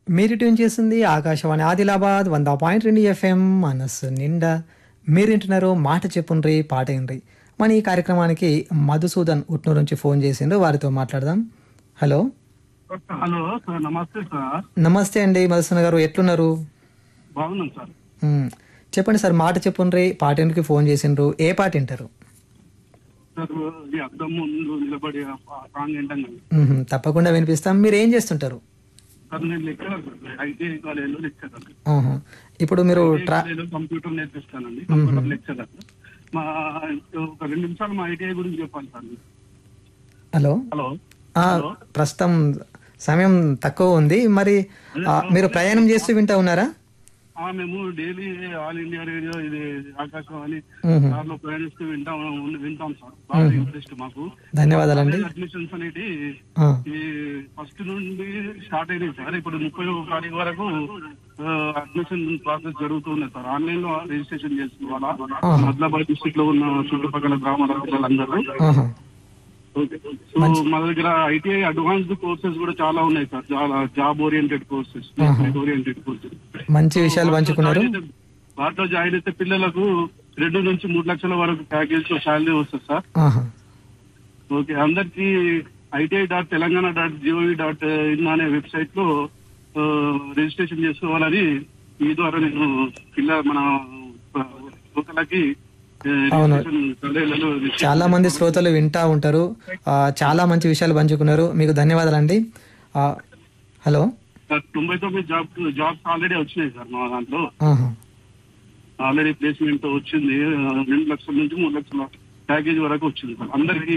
మీరు ట్యూన్ చేసింది ఆకాశవాణి ఆదిలాబాద్ వంద పాయింట్ రెండు ఎఫ్ఎం మనస్సు నిండా మీరు వింటున్నారు మాట చెప్పుండ్రి పాట ఏండ్రి మన ఈ కార్యక్రమానికి మధుసూదన్ ఉట్నూరు నుంచి ఫోన్ చేసిండ్రు వారితో మాట్లాడదాం హలో హలో సార్ నమస్తే సార్ నమస్తే అండి మధుసూదన్ గారు ఎట్లున్నారు బాగున్నాం సార్ మ్, చెప్పండి సార్ మాట చెప్పుండ్రి పాట ఎందుకు ఫోన్ చేసిండ్రు ఏ పాట వింటారు సార్ ఈ అద్దం ముందు నిలబడి ఆ సాంగ్ ఏంటండి మ్హూ, తప్పకుండా వినిపిస్తాం మీరు ఏం చేస్తుంటారు సార్ నేను లెక్చరర్ సార్ ఐటీఐ కాలేజీలో లెక్చరర్ ఆహా. ఇప్పుడు మీరు ట్రా కాలేజీలో కంప్యూటర్ నేర్పిస్తానండి కంప్యూటర్ లెక్చరర్ మా ఒక రెండు నిమిషాలు మా ఐటీఐ గురించి చెప్పాలి సార్ హలో హలో ఆ, ప్రస్తుతం సమయం తక్కువ ఉంది మరి ఆ, మీరు ప్రయాణం చేస్తూ వింటా ఉన్నారా ఆ, మేము డైలీ ఆల్ ఇండియా రేడియో ఇది ఆకాశవాణి మ్హూ. కార్లో ప్రయాణిస్తూ వింటాం వింటాం సార్ బాగా ఇంట్రెస్ట్ మాకు ధన్యవాదాలండి అడ్మిషన్స్ అనేది ఆ, ఈ ఫస్ట్ నుండి స్టార్ట్ అయినాయి సార్ ఇప్పుడు ముప్పై ఒక తారీఖు వరకు అడ్మిషన్ ప్రాసెస్ జరుగుతుంది సార్ ఆన్లైన్ లో రిజిస్ట్రేషన్ చేసుకోవాలా ఆదిలాబాద్ డిస్ట్రిక్ట్ లో ఉన్న చుట్టుపక్కల గ్రామాల పిల్లలందరూ ఆహా. ఓకే. సో మన దగ్గర ఐటీఐ అడ్వాన్స్డ్ కోర్సెస్ కూడా చాలా ఉన్నాయి సార్ చాలా job oriented courses oriented courses మంచి విషయాలు పంచుకున్నారు వాటిలో జాయిన్ అయితే పిల్లలకు రెండు నుంచి మూడు లక్షల వరకు ప్యాకేజ్ శాలరీ వస్తుంది సార్ ఆహా. ఓకే అందరికి ITI dot Telangana dot GOV dot in అనే వెబ్సైట్ లో ఆ, రిజిస్ట్రేషన్ చేసుకోవాలని మీ ద్వారా నేను పిల్ల మన యువకులకి ఆ, అవును. రిజిస్ట్రేషన్ కాలేజీలలో రిజిస్ట్రేషన్ చాలా మంది శ్రోతలు వింటా ఉంటారు ఆ, చాలా మంచి విషయాలు పంచుకున్నారు మీకు ధన్యవాదాలండి ఆ, హలో సార్, తొంభై తొమ్మిది జాబ్ జాబ్స్ ఆల్రెడీ వచ్చినాయి సార్ మా దాంట్లో ఆహా. ఆల్రెడీ ప్లేస్మెంట్ వచ్చింది ఆ, రెండు లక్షల నుంచి మూడు లక్షల ప్యాకేజ్ వరకు వచ్చింది సార్ అందరికి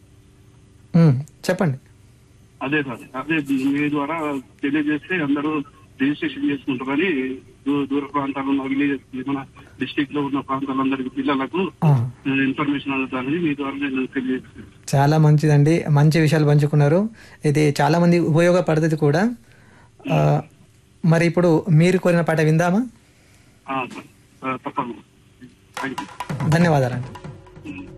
మ్, చెప్పండి అదే సార్ అదే మీ ద్వారా తెలియజేస్తే అందరూ రిజిస్ట్రేషన్ చేసుకుంటారని దూ- దూర ప్రాంతాల్లో ఉన్న విలేజెస్ మన డిస్ట్రిక్ట్ లో ఉన్న ప్రాంతాలందరికి పిల్లలకు ఆహా. ఇన్ఫర్మేషన్ అందుతారని మీ ద్వారా నేను తెలియజేస్తాను చాలా మంచిదండి మంచి విషయాలు పంచుకున్నారు ఇది చాలా మంది ఉపయోగపడుతుంది కూడా ఆ, మరి ఇప్పుడు మీరు కోరిన పాట విందామా ఆ, సార్ ఆ, తప్పకుండా థ్యాంక్ యూ ధన్యవాదాలండి